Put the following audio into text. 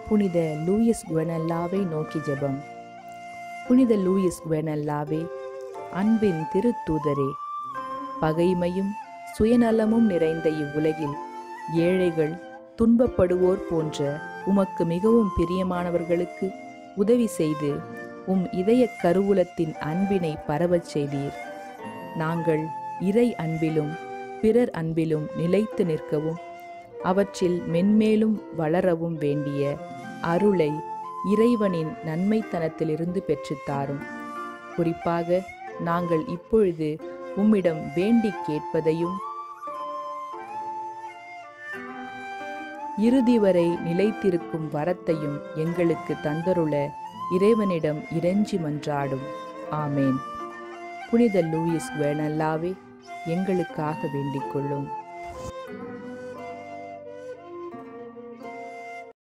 புனித லூயிஸ் குவனல்லாவை நோக்கி ஜெபம் புனித லூயிஸ் குவனல்லாவே அன்பின் திருத்தூதரே பகைமையும் சுயநலமும் நிறைந்த இவ்வுலகில் ஏழைகள் துன்பப்படுவோர் போன்ற உமக்கு மிகவும் பிரியமானவர்களுக்கு உதவி செய்து உம் இதய கருவூலத்தின் அன்பினை பரவச் செய்தீர் நாங்கள் இறை அன்பிலும் பிறர் அன்பிலும் நிலைத்து நிற்கவும் அவற்றில் மென்மேலும் வளரவும் வேண்டிய அருளை இறைவனின் நன்மைத்தனத்திலிருந்து பெற்றுத்தாரும் குறிப்பாக நாங்கள் இப்பொழுது உம்மிடம் வேண்டிக் கேட்பதையும் இறுதி வரை நிலைத்திருக்கும் வரத்தையும் எங்களுக்கு தந்தருள இறைவனிடம் இறைஞ்சி மன்றாடும் ஆமேன் புனித லூயிஸ் வேணல்லாவே எங்களுக்காக வேண்டிக் கொள்ளும்